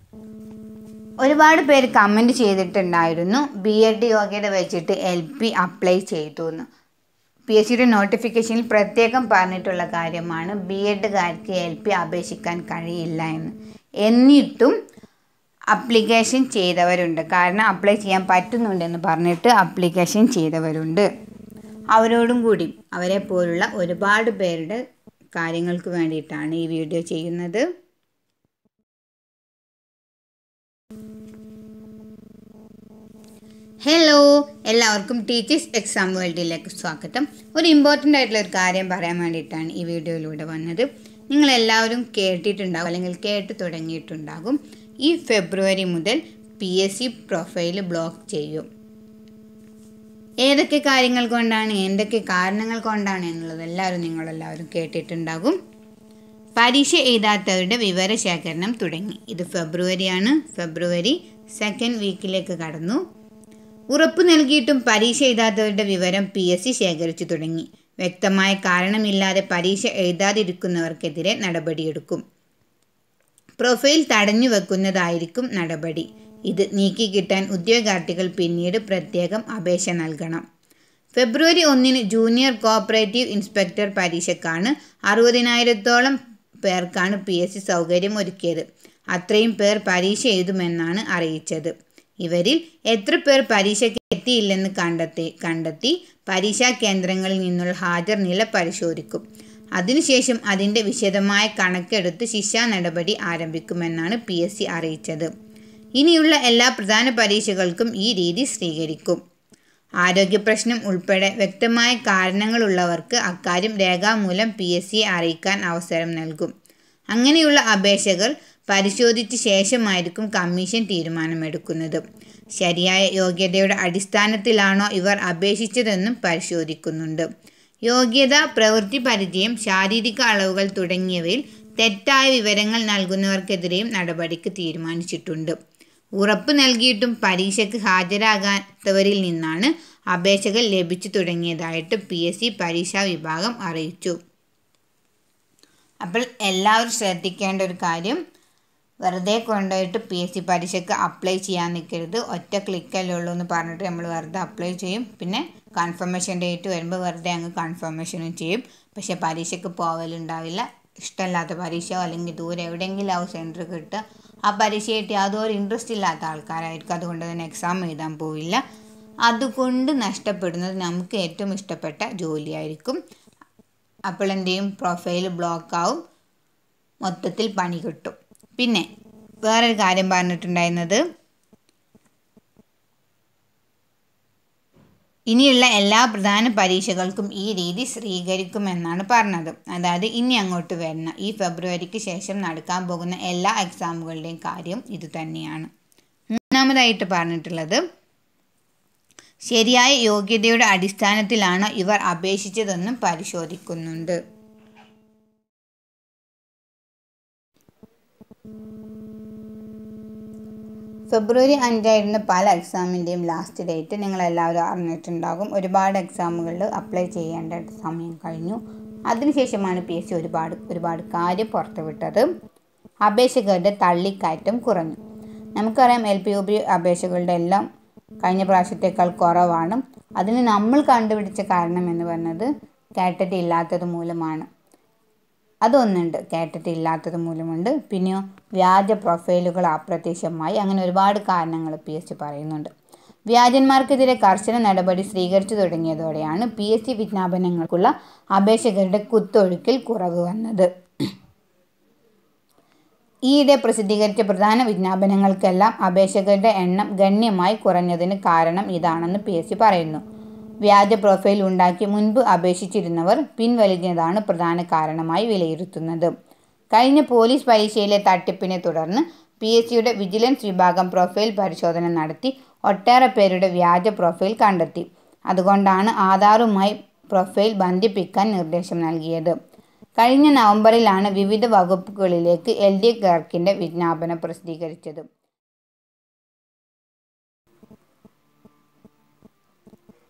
ഒരുപാട് പേര് കമൻറ്റ് ചെയ്തിട്ടുണ്ടായിരുന്നു ബി എഡ് യോഗ്യത വെച്ചിട്ട് എൽ പി അപ്ലൈ ചെയ്തു എന്ന് പി എസ് സിയുടെ നോട്ടിഫിക്കേഷനിൽ പ്രത്യേകം പറഞ്ഞിട്ടുള്ള കാര്യമാണ് ബി എഡുകാർക്ക് എൽ പി അപേക്ഷിക്കാൻ കഴിയില്ല എന്ന് എന്നിട്ടും അപ്ലിക്കേഷൻ ചെയ്തവരുണ്ട് കാരണം അപ്ലൈ ചെയ്യാൻ പറ്റുന്നുണ്ടെന്ന് പറഞ്ഞിട്ട് അപ്ലിക്കേഷൻ ചെയ്തവരുണ്ട് അവരോടും കൂടി അവരെ പോലുള്ള ഒരുപാട് പേരുടെ കാര്യങ്ങൾക്ക് വേണ്ടിയിട്ടാണ് ഈ വീഡിയോ ചെയ്യുന്നത് ഹലോ എല്ലാവർക്കും ടീച്ചേഴ്സ് എക്സാം വേൾഡിലേക്ക് സ്വാഗതം ഒരു ഇമ്പോർട്ടൻ്റ് ആയിട്ടുള്ള ഒരു കാര്യം പറയാൻ വേണ്ടിയിട്ടാണ് ഈ വീഡിയോയിലൂടെ വന്നത് നിങ്ങളെല്ലാവരും കേട്ടിട്ടുണ്ടാകും അല്ലെങ്കിൽ കേട്ട് തുടങ്ങിയിട്ടുണ്ടാകും ഈ ഫെബ്രുവരി മുതൽ P S C profile block ചെയ്യും ഏതൊക്കെ കാര്യങ്ങൾ കൊണ്ടാണ് എന്തൊക്കെ കാരണങ്ങൾ കൊണ്ടാണ് എന്നുള്ളത് എല്ലാവരും നിങ്ങളെല്ലാവരും കേട്ടിട്ടുണ്ടാകും പരീക്ഷ എഴുതാത്തവരുടെ വിവരശേഖരണം തുടങ്ങി ഇത് ഫെബ്രുവരിയാണ് ഫെബ്രുവരി സെക്കൻഡ് വീക്കിലേക്ക് കടന്നു ഉറപ്പു നൽകിയിട്ടും പരീക്ഷ എഴുതാത്തവരുടെ വിവരം പി എസ് സി ശേഖരിച്ചു തുടങ്ങി വ്യക്തമായ കാരണമില്ലാതെ പരീക്ഷ എഴുതാതിരിക്കുന്നവർക്കെതിരെ നടപടിയെടുക്കും പ്രൊഫൈൽ തടഞ്ഞു വെക്കുന്നതായിരിക്കും നടപടി ഇത് നീക്കിക്കിട്ടാൻ ഉദ്യോഗാർത്ഥികൾ പിന്നീട് പ്രത്യേകം അപേക്ഷ നൽകണം ഫെബ്രുവരി ഒന്നിന് ജൂനിയർ കോപ്പറേറ്റീവ് ഇൻസ്പെക്ടർ പരീക്ഷയ്ക്കാണ് അറുപതിനായിരത്തോളം പേർക്കാണ് പി എസ് സി സൗകര്യം ഒരുക്കിയത് അത്രയും പേർ പരീക്ഷ എഴുതുമെന്നാണ് അറിയിച്ചത് ഇവരിൽ എത്ര പേർ പരീക്ഷയ്ക്ക് എത്തിയില്ലെന്ന് കണ്ടെത്തി കണ്ടെത്തി പരീക്ഷാ കേന്ദ്രങ്ങളിൽ നിന്നുള്ള ഹാജർ നില പരിശോധിക്കും അതിനുശേഷം അതിൻ്റെ വിശദമായ കണക്കെടുത്ത് ശിക്ഷാ നടപടി ആരംഭിക്കുമെന്നാണ് പി എസ് സി അറിയിച്ചത് ഇനിയുള്ള എല്ലാ പ്രധാന പരീക്ഷകൾക്കും ഈ രീതി സ്വീകരിക്കും ആരോഗ്യപ്രശ്നം ഉൾപ്പെടെ വ്യക്തമായ കാരണങ്ങളുള്ളവർക്ക് അക്കാര്യം രേഖാമൂലം പി എസ് സിയെ അറിയിക്കാൻ അവസരം നൽകും അങ്ങനെയുള്ള അപേക്ഷകൾ പരിശോധിച്ച ശേഷമായിരിക്കും കമ്മീഷൻ തീരുമാനമെടുക്കുന്നത് ശരിയായ യോഗ്യതയുടെ അടിസ്ഥാനത്തിലാണോ ഇവർ അപേക്ഷിച്ചതെന്നും പരിശോധിക്കുന്നുണ്ട് യോഗ്യത പ്രവൃത്തി പരിചയം ശാരീരിക അളവുകൾ തുടങ്ങിയവയിൽ തെറ്റായ വിവരങ്ങൾ നൽകുന്നവർക്കെതിരെയും നടപടിക്ക് തീരുമാനിച്ചിട്ടുണ്ട് ഉറപ്പ് നൽകിയിട്ടും പരീക്ഷയ്ക്ക് ഹാജരാകാത്തവരിൽ നിന്നാണ് അപേക്ഷകൾ ലഭിച്ചു തുടങ്ങിയതായിട്ട് പി എസ് സി പരീക്ഷാ വിഭാഗം അറിയിച്ചു അപ്പോൾ എല്ലാവരും ശ്രദ്ധിക്കേണ്ട ഒരു കാര്യം വെറുതെ കൊണ്ടുപോയിട്ട് പി എസ് സി പരീക്ഷയ്ക്ക് അപ്ലൈ ചെയ്യാൻ നിൽക്കരുത് ഒറ്റ ക്ലിക്കല്ലേ ഉള്ളൂ എന്ന് പറഞ്ഞിട്ട് നമ്മൾ വെറുതെ അപ്ലൈ ചെയ്യും പിന്നെ കൺഫർമേഷൻ ഡേറ്റ് വരുമ്പോൾ വെറുതെ അങ്ങ് കൺഫർമേഷനും ചെയ്യും പക്ഷേ പരീക്ഷയ്ക്ക് പോവലുണ്ടാവില്ല ഇഷ്ടമില്ലാത്ത പരീക്ഷയോ അല്ലെങ്കിൽ ദൂരെ എവിടെയെങ്കിലും ആവും സെൻറ്റർ കിട്ടുക ആ പരീക്ഷയായിട്ട് യാതൊരു ഇൻട്രസ്റ്റ് ഇല്ലാത്ത ആൾക്കാരായിരിക്കും അതുകൊണ്ട് തന്നെ എക്സാം എഴുതാൻ പോവില്ല അതുകൊണ്ട് നഷ്ടപ്പെടുന്നത് നമുക്ക് ഏറ്റവും ഇഷ്ടപ്പെട്ട ജോലിയായിരിക്കും അപ്പോൾ എന്ത് ചെയ്യും പ്രൊഫൈൽ ബ്ലോക്ക് ആവും മൊത്തത്തിൽ പണി കിട്ടും പിന്നെ വേറൊരു കാര്യം പറഞ്ഞിട്ടുണ്ടായിരുന്നത് ഇനിയുള്ള എല്ലാ പ്രധാന പരീക്ഷകൾക്കും ഈ രീതി സ്വീകരിക്കുമെന്നാണ് പറഞ്ഞത് അതായത് ഇനി അങ്ങോട്ട് വരുന്ന ഈ ഫെബ്രുവരിക്ക് ശേഷം നടക്കാൻ പോകുന്ന എല്ലാ എക്സാമുകളുടെയും കാര്യം ഇത് തന്നെയാണ് മൂന്നാമതായിട്ട് പറഞ്ഞിട്ടുള്ളത് ശരിയായ യോഗ്യതയുടെ അടിസ്ഥാനത്തിലാണ് ഇവർ അപേക്ഷിച്ചതെന്നും പരിശോധിക്കുന്നുണ്ട് ഫെബ്രുവരി അഞ്ചായിരുന്നു പല എക്സാമിൻ്റെയും ലാസ്റ്റ് ഡേറ്റ് നിങ്ങളെല്ലാവരും അറിഞ്ഞിട്ടുണ്ടാകും ഒരുപാട് എക്സാമുകളിൽ അപ്ലൈ ചെയ്യേണ്ട സമയം കഴിഞ്ഞു അതിനുശേഷമാണ് പി എസ് സി ഒരുപാട് ഒരുപാട് കാര്യം പുറത്തുവിട്ടത് അപേക്ഷകരുടെ തള്ളിക്കയറ്റം കുറഞ്ഞു നമുക്കറിയാം എൽ പി യു പി അപേക്ഷകളുടെ എല്ലാം കഴിഞ്ഞ പ്രാവശ്യത്തേക്കാൾ കുറവാണ് അതിന് നമ്മൾ കണ്ടുപിടിച്ച കാരണം എന്ന് പറഞ്ഞത് കാറ്ററ്റ് ഇല്ലാത്തത് മൂലമാണ് അതൊന്നുണ്ട് കേട്ടിട്ട് ഇല്ലാത്തത് മൂലമുണ്ട് പിന്നെയോ വ്യാജ പ്രൊഫൈലുകൾ അപ്രത്യക്ഷമായി അങ്ങനെ ഒരുപാട് കാരണങ്ങൾ പി എസ് സി പറയുന്നുണ്ട് വ്യാജന്മാർക്കെതിരെ കർശന നടപടി സ്വീകരിച്ചു തുടങ്ങിയതോടെയാണ് പി എസ് സി വിജ്ഞാപനങ്ങൾക്കുള്ള അപേക്ഷകരുടെ കുത്തൊഴുക്കിൽ കുറവ് വന്നത് ഈയിടെ പ്രസിദ്ധീകരിച്ച പ്രധാന വിജ്ഞാപനങ്ങൾക്കെല്ലാം അപേക്ഷകരുടെ എണ്ണം ഗണ്യമായി കുറഞ്ഞതിന് കാരണം ഇതാണെന്ന് പി എസ് സി പറയുന്നു വ്യാജ പ്രൊഫൈൽ ഉണ്ടാക്കി മുൻപ് അപേക്ഷിച്ചിരുന്നവർ പിൻവലിഞ്ഞതാണ് പ്രധാന കാരണമായി വിലയിരുത്തുന്നത് കഴിഞ്ഞ പോലീസ് പരീക്ഷയിലെ തട്ടിപ്പിനെ തുടർന്ന് പി എസ് സിയുടെ വിജിലൻസ് വിഭാഗം പ്രൊഫൈൽ പരിശോധന നടത്തി ഒട്ടേറെ പേരുടെ വ്യാജ പ്രൊഫൈൽ കണ്ടെത്തി അതുകൊണ്ടാണ് ആധാറുമായി പ്രൊഫൈൽ ബന്ധിപ്പിക്കാൻ നിർദ്ദേശം നൽകിയത് കഴിഞ്ഞ നവംബറിലാണ് വിവിധ വകുപ്പുകളിലേക്ക് എൽ ഡി ക്ലർക്കിൻ്റെ വിജ്ഞാപനം പ്രസിദ്ധീകരിച്ചത്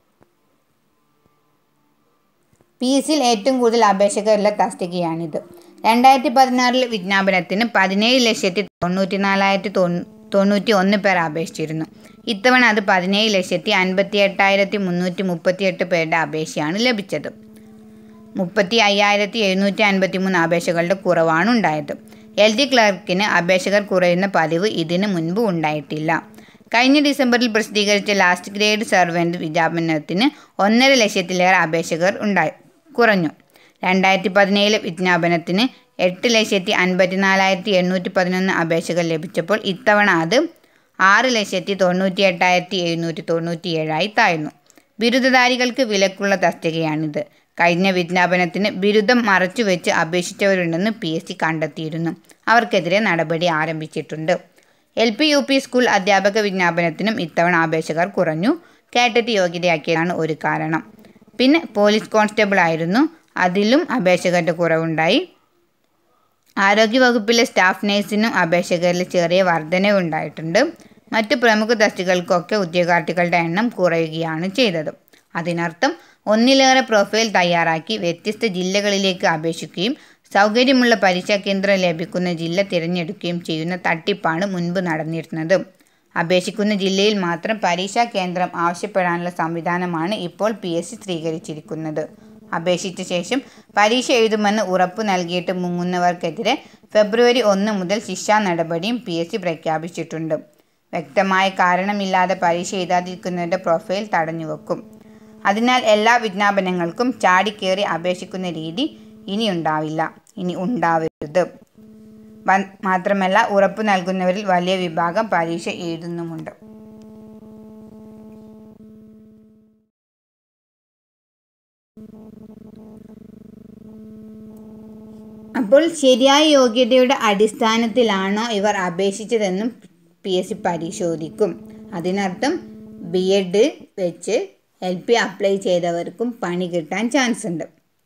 പി എസിൽ ഏറ്റവും കൂടുതൽ അപേക്ഷകരുള്ള തസ്തികയാണിത് രണ്ടായിരത്തി പതിനാറിലെ വിജ്ഞാപനത്തിന് പതിനേഴ് ലക്ഷത്തി തൊണ്ണൂറ്റി നാലായിരത്തി തൊണ്ണൂറ്റി ഒന്ന് പേർ അപേക്ഷിച്ചിരുന്നു ഇത്തവണ അത് പതിനേഴ് ലക്ഷത്തി അൻപത്തി എട്ടായിരത്തി മുന്നൂറ്റി മുപ്പത്തി എട്ട് പേരുടെ അപേക്ഷയാണ് ലഭിച്ചത് മുപ്പത്തി അയ്യായിരത്തി എഴുന്നൂറ്റി അൻപത്തി മൂന്ന് അപേക്ഷകളുടെ കുറവാണ് ഉണ്ടായത് എൽ ഡി ക്ലർക്കിന് അപേക്ഷകർ കുറയുന്ന പതിവ് ഇതിനു മുൻപ് ഉണ്ടായിട്ടില്ല കഴിഞ്ഞ ഡിസംബറിൽ പ്രസിദ്ധീകരിച്ച ലാസ്റ്റ് ഗ്രേഡ് സർവൻ്റ് വിജ്ഞാപനത്തിന് ഒന്നര ലക്ഷത്തിലേറെ അപേക്ഷകർ ഉണ്ടായി കുറഞ്ഞു രണ്ടായിരത്തി പതിനേഴിലെ വിജ്ഞാപനത്തിന് എട്ട് ലക്ഷത്തി അൻപത്തി നാലായിരത്തി എണ്ണൂറ്റി പതിനൊന്ന് അപേക്ഷകൾ ലഭിച്ചപ്പോൾ ഇത്തവണ അത് ആറ് ലക്ഷത്തി തൊണ്ണൂറ്റി എട്ടായിരത്തി എഴുന്നൂറ്റി തൊണ്ണൂറ്റി ഏഴായി താഴ്ന്നു ബിരുദധാരികൾക്ക് വിലക്കുള്ള തസ്തികയാണിത് കഴിഞ്ഞ വിജ്ഞാപനത്തിന് ബിരുദം മറച്ചുവെച്ച് അപേക്ഷിച്ചവരുണ്ടെന്ന് പി എസ് സി കണ്ടെത്തിയിരുന്നു അവർക്കെതിരെ നടപടി ആരംഭിച്ചിട്ടുണ്ട് L P U P school അധ്യാപക വിജ്ഞാപനത്തിനും ഇത്തവണ അപേക്ഷകർ കുറഞ്ഞു കേട്ടറ്റ് യോഗ്യതയാക്കിയതാണ് ഒരു കാരണം പിന്നെ പോലീസ് കോൺസ്റ്റബിൾ ആയിരുന്നു അതിലും അപേക്ഷകരുടെ കുറവുണ്ടായി ആരോഗ്യവകുപ്പിലെ സ്റ്റാഫ് നഴ്സിനും അപേക്ഷകരിൽ ചെറിയ വർധനവുണ്ടായിട്ടുണ്ട് മറ്റു പ്രമുഖ തസ്തികൾക്കൊക്കെ ഉദ്യോഗാർത്ഥികളുടെ എണ്ണം കുറയുകയാണ് ചെയ്തത് അതിനർത്ഥം ഒന്നിലേറെ പ്രൊഫൈൽ തയ്യാറാക്കി വ്യത്യസ്ത ജില്ലകളിലേക്ക് അപേക്ഷിക്കുകയും സൗകര്യമുള്ള പരീക്ഷാ കേന്ദ്രം ലഭിക്കുന്ന ജില്ല തിരഞ്ഞെടുക്കുകയും ചെയ്യുന്ന തട്ടിപ്പാണ് മുൻപ് നടന്നിരുന്നത് അപേക്ഷിക്കുന്ന ജില്ലയിൽ മാത്രം പരീക്ഷാ കേന്ദ്രം ആവശ്യപ്പെടാനുള്ള സംവിധാനമാണ് ഇപ്പോൾ പി എസ് സി സ്വീകരിച്ചിരിക്കുന്നത് അപേക്ഷിച്ച ശേഷം പരീക്ഷ എഴുതുമെന്ന് ഉറപ്പു നൽകിയിട്ട് മുങ്ങുന്നവർക്കെതിരെ ഫെബ്രുവരി ഒന്ന് മുതൽ ശിക്ഷാ നടപടിയും പി എസ് സി പ്രഖ്യാപിച്ചിട്ടുണ്ട് വ്യക്തമായ കാരണമില്ലാതെ പരീക്ഷ എഴുതാതിരിക്കുന്നവരുടെ പ്രൊഫൈൽ തടഞ്ഞുവെക്കും അതിനാൽ എല്ലാ വിജ്ഞാപനങ്ങൾക്കും ചാടിക്കേറി അപേക്ഷിക്കുന്ന രീതി ഇനി ഉണ്ടാവില്ല ഇനി ഉണ്ടാവരുത് വ- മാത്രമല്ല ഉറപ്പു നൽകുന്നവരിൽ വലിയ വിഭാഗം പരീക്ഷ എഴുതുന്നുമുണ്ട് അപ്പോൾ ശരിയായ യോഗ്യതയുടെ അടിസ്ഥാനത്തിലാണോ ഇവർ അപേക്ഷിച്ചതെന്നും പി എസ് സി പരിശോധിക്കും അതിനർത്ഥം ബി എഡ് വെച്ച് എൽ പി അപ്ലൈ ചെയ്തവർക്കും പണി കിട്ടാൻ ചാൻസ് ഉണ്ട്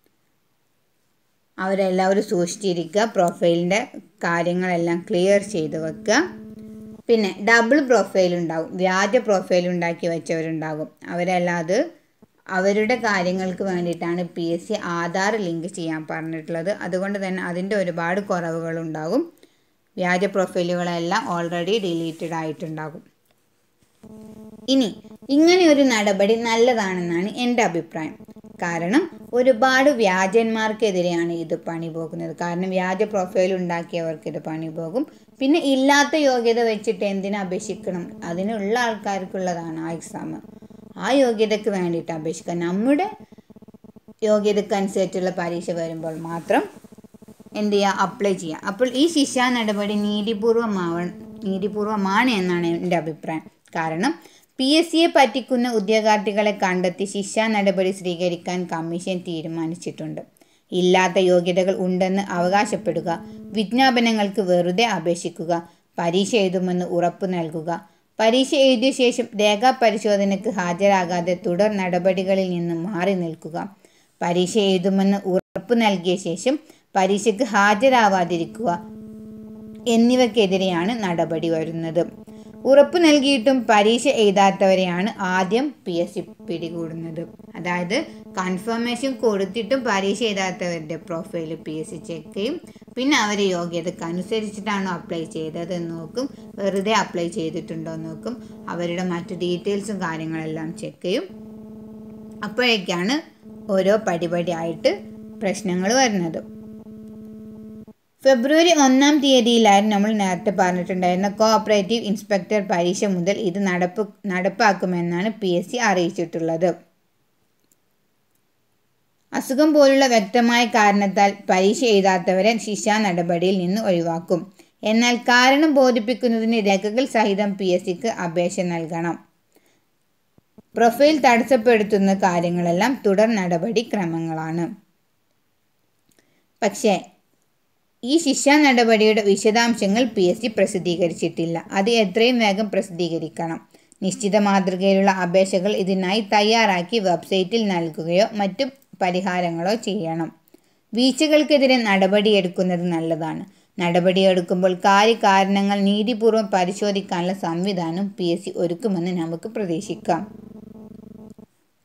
അവരെല്ലാവരും സൂക്ഷിച്ചിരിക്കുക പ്രൊഫൈലിൻ്റെ കാര്യങ്ങളെല്ലാം ക്ലിയർ ചെയ്ത് വെക്കുക പിന്നെ ഡബിൾ പ്രൊഫൈൽ ഉണ്ടാവും വ്യാജ പ്രൊഫൈൽ ഉണ്ടാക്കി വെച്ചവരുണ്ടാകും അവരെല്ലാം അത് അവരുടെ കാര്യങ്ങൾക്ക് വേണ്ടിയിട്ടാണ് P S C Aadhaar link ചെയ്യാൻ പറഞ്ഞിട്ടുള്ളത് അതുകൊണ്ട് തന്നെ അതിൻ്റെ ഒരുപാട് കുറവുകളുണ്ടാകും വ്യാജ പ്രൊഫൈലുകളെല്ലാം ഓൾറെഡി ഡിലീറ്റഡ് ആയിട്ടുണ്ടാകും ഇനി ഇങ്ങനെ ഒരു നടപടി നല്ലതാണെന്നാണ് എൻ്റെ അഭിപ്രായം കാരണം ഒരുപാട് വ്യാജന്മാർക്കെതിരെയാണ് ഇത് പണി പോകുന്നത് കാരണം വ്യാജ പ്രൊഫൈൽ ഉണ്ടാക്കിയവർക്ക് ഇത് പണി പോകും പിന്നെ ഇല്ലാത്ത യോഗ്യത വെച്ചിട്ട് എന്തിനു അപേക്ഷിക്കണം അതിനുള്ള ആൾക്കാർക്കുള്ളതാണ് ആ എക്സാം ആ യോഗ്യതയ്ക്ക് വേണ്ടിയിട്ട് അപേക്ഷിക്കാം നമ്മുടെ യോഗ്യതക്കനുസരിച്ചുള്ള പരീക്ഷ വരുമ്പോൾ മാത്രം എന്ത് ചെയ്യുക അപ്ലൈ ചെയ്യുക അപ്പോൾ ഈ ശിക്ഷാ നടപടി നീതിപൂർവമാവ നീതിപൂർവമാണ് എന്നാണ് എൻ്റെ അഭിപ്രായം കാരണം പി എസ് സിയെ പറ്റിക്കുന്ന ഉദ്യോഗാർത്ഥികളെ കണ്ടെത്തി ശിക്ഷാ നടപടി സ്വീകരിക്കാൻ കമ്മീഷൻ തീരുമാനിച്ചിട്ടുണ്ട് ഇല്ലാത്ത യോഗ്യതകൾ ഉണ്ടെന്ന് അവകാശപ്പെടുക വിജ്ഞാപനങ്ങൾക്ക് വെറുതെ അപേക്ഷിക്കുക പരീക്ഷ എഴുതുമെന്ന് ഉറപ്പു നൽകുക പരീക്ഷ എഴുതിയ ശേഷം രേഖാപരിശോധനയ്ക്ക് ഹാജരാകാതെ തുടർ നടപടികളിൽ നിന്ന് മാറി നിൽക്കുക പരീക്ഷ എഴുതുമെന്ന് ഉറപ്പു നൽകിയ ശേഷം പരീക്ഷയ്ക്ക് ഹാജരാവാതിരിക്കുക എന്നിവയ്ക്കെതിരെയാണ് നടപടി വരുന്നത് ഉറപ്പു നൽകിയിട്ടും പരീക്ഷ എഴുതാത്തവരെയാണ് ആദ്യം പി എസ് സി പിടികൂടുന്നത് അതായത് കൺഫർമേഷൻ കൊടുത്തിട്ടും പരീക്ഷ എഴുതാത്തവരുടെ profile P S C check ചെയ്യും പിന്നെ അവരെ യോഗ്യതയ്ക്ക് അനുസരിച്ചിട്ടാണോ അപ്ലൈ ചെയ്തത് എന്ന് നോക്കും വെറുതെ അപ്ലൈ ചെയ്തിട്ടുണ്ടോ എന്ന് നോക്കും അവരുടെ മറ്റു ഡീറ്റെയിൽസും കാര്യങ്ങളെല്ലാം ചെക്ക് ചെയ്യും അപ്പോഴേക്കാണ് ഓരോ പടിപടിയായിട്ട് പ്രശ്നങ്ങൾ വരുന്നത് ഫെബ്രുവരി ഒന്നാം തീയതിയിലായിരുന്നു നമ്മൾ നേരത്തെ പറഞ്ഞിട്ടുണ്ടായിരുന്ന കോഓപ്പറേറ്റീവ് ഇൻസ്പെക്ടർ പരീക്ഷ മുതൽ ഇത് നടപ്പ് നടപ്പാക്കുമെന്നാണ് പി എസ് സി അറിയിച്ചിട്ടുള്ളത് അസുഖം പോലുള്ള വ്യക്തമായ കാരണത്താൽ പരീക്ഷ എഴുതാത്തവരെ ശിക്ഷാ നടപടിയിൽ നിന്ന് ഒഴിവാക്കും എന്നാൽ കാരണം ബോധിപ്പിക്കുന്നതിന് രേഖകൾ സഹിതം പി എസ് സിക്ക് അപേക്ഷ നൽകണം പ്രൊഫൈൽ തടസ്സപ്പെടുത്തുന്ന കാര്യങ്ങളെല്ലാം തുടർ നടപടി ക്രമങ്ങളാണ് പക്ഷേ ഈ ശിക്ഷാ നടപടിയുടെ വിശദാംശങ്ങൾ പി എസ് സി പ്രസിദ്ധീകരിച്ചിട്ടില്ല അത് എത്രയും വേഗം പ്രസിദ്ധീകരിക്കണം നിശ്ചിത മാതൃകയിലുള്ള അപേക്ഷകൾ ഇതിനായി തയ്യാറാക്കി വെബ്സൈറ്റിൽ നൽകുകയോ മറ്റു പരിഹാരങ്ങളോ ചെയ്യണം വീഴ്ചകൾക്കെതിരെ നടപടിയെടുക്കുന്നത് നല്ലതാണ് നടപടിയെടുക്കുമ്പോൾ കാര്യകാരണങ്ങൾ നീതിപൂർവ്വം പരിശോധിക്കാനുള്ള സംവിധാനം പി എസ് സി ഒരുക്കുമെന്ന് നമുക്ക് പ്രതീക്ഷിക്കാം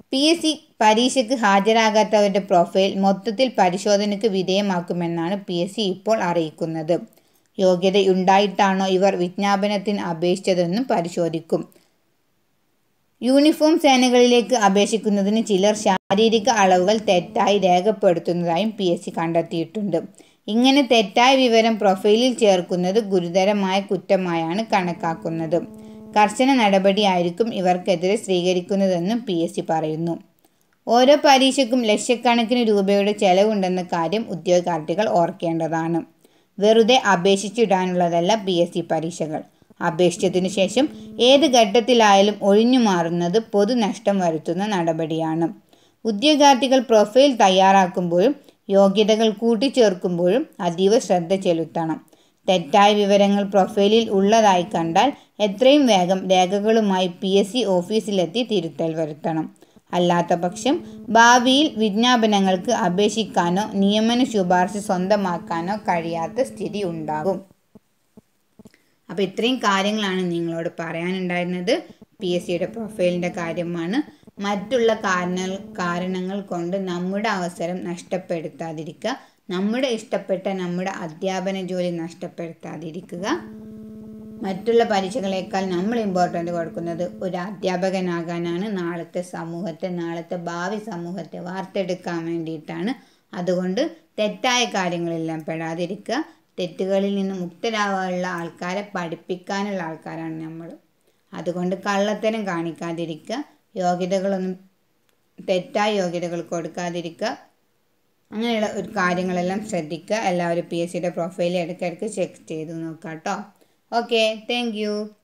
പി എസ് സി പരീക്ഷയ്ക്ക് ഹാജരാകാത്തവരുടെ പ്രൊഫൈൽ മൊത്തത്തിൽ പരിശോധനയ്ക്ക് വിധേയമാക്കുമെന്നാണ് പി എസ് സി ഇപ്പോൾ അറിയിക്കുന്നത് യോഗ്യതയുണ്ടായിട്ടാണോ ഇവർ വിജ്ഞാപനത്തിന് അപേക്ഷിച്ചതെന്നും പരിശോധിക്കും യൂണിഫോം സേനകളിലേക്ക് അപേക്ഷിക്കുന്നതിന് ചിലർ ശാരീരിക അളവുകൾ തെറ്റായി രേഖപ്പെടുത്തുന്നതായും പി എസ് സി കണ്ടെത്തിയിട്ടുണ്ട് ഇങ്ങനെ തെറ്റായ വിവരം പ്രൊഫൈലിൽ ചേർക്കുന്നത് ഗുരുതരമായ കുറ്റമായാണ് കണക്കാക്കുന്നത് കർശന നടപടിയായിരിക്കും ഇവർക്കെതിരെ സ്വീകരിക്കുന്നതെന്നും പി എസ് സി പറയുന്നു ഓരോ പരീക്ഷയ്ക്കും ലക്ഷക്കണക്കിന് രൂപയുടെ ചെലവുണ്ടെന്ന കാര്യം ഉദ്യോഗാർത്ഥികൾ ഓർക്കേണ്ടതാണ് വെറുതെ അപേക്ഷിച്ചിടാനുള്ളതല്ല പി എസ് സി പരീക്ഷകൾ അപേക്ഷിച്ചതിനു ശേഷം ഏത് ഘട്ടത്തിലായാലും ഒഴിഞ്ഞു മാറുന്നത് പൊതുനഷ്ടം വരുത്തുന്ന നടപടിയാണ് ഉദ്യോഗാർത്ഥികൾ പ്രൊഫൈൽ തയ്യാറാക്കുമ്പോഴും യോഗ്യതകൾ കൂട്ടിച്ചേർക്കുമ്പോഴും അതീവ ശ്രദ്ധ ചെലുത്തണം തെറ്റായ വിവരങ്ങൾ പ്രൊഫൈലിൽ ഉള്ളതായി കണ്ടാൽ എത്രയും വേഗം രേഖകളുമായി പി എസ് സി ഓഫീസിലെത്തി തിരുത്തൽ വരുത്തണം അല്ലാത്ത പക്ഷം ഭാവിയിൽ വിജ്ഞാപനങ്ങൾക്ക് അപേക്ഷിക്കാനോ നിയമന ശുപാർശ സ്വന്തമാക്കാനോ കഴിയാത്ത സ്ഥിതി ഉണ്ടാകും അപ്പോൾ ഇത്രയും കാര്യങ്ങളാണ് നിങ്ങളോട് പറയാനുണ്ടായിരുന്നത് പി എസ് സിയുടെ പ്രൊഫൈലിൻ്റെ കാര്യമാണ് മറ്റുള്ള കാരണ കാരണങ്ങൾ കൊണ്ട് നമ്മുടെ അവസരം നഷ്ടപ്പെടുത്താതിരിക്കുക നമ്മുടെ ഇഷ്ടപ്പെട്ട നമ്മുടെ അധ്യാപന ജോലി നഷ്ടപ്പെടുത്താതിരിക്കുക മറ്റുള്ള പരീക്ഷകളേക്കാൾ നമ്മൾ ഇമ്പോർട്ടൻ്റ് കൊടുക്കുന്നത് ഒരു അധ്യാപകനാകാനാണ് നാളത്തെ സമൂഹത്തെ നാളത്തെ ഭാവി സമൂഹത്തെ വാർത്തെടുക്കാൻ വേണ്ടിയിട്ടാണ് അതുകൊണ്ട് തെറ്റായ കാര്യങ്ങളെല്ലാം പെടാതിരിക്കുക തെറ്റുകളിൽ നിന്ന് മുക്തരാകാനുള്ള ആൾക്കാരെ പഠിപ്പിക്കാനുള്ള ആൾക്കാരാണ് നമ്മൾ അതുകൊണ്ട് കള്ളത്തരം കാണിക്കാതിരിക്കുക യോഗ്യതകളൊന്നും തെറ്റായ യോഗ്യതകൾ കൊടുക്കാതിരിക്കുക അങ്ങനെയുള്ള ഒരു കാര്യങ്ങളെല്ലാം ശ്രദ്ധിക്കുക എല്ലാവരും പി എസ് സിയുടെ പ്രൊഫൈൽ ഇടയ്ക്കിടയ്ക്ക് ചെക്ക് ചെയ്ത് നോക്കാം കേട്ടോ ഓക്കെ താങ്ക്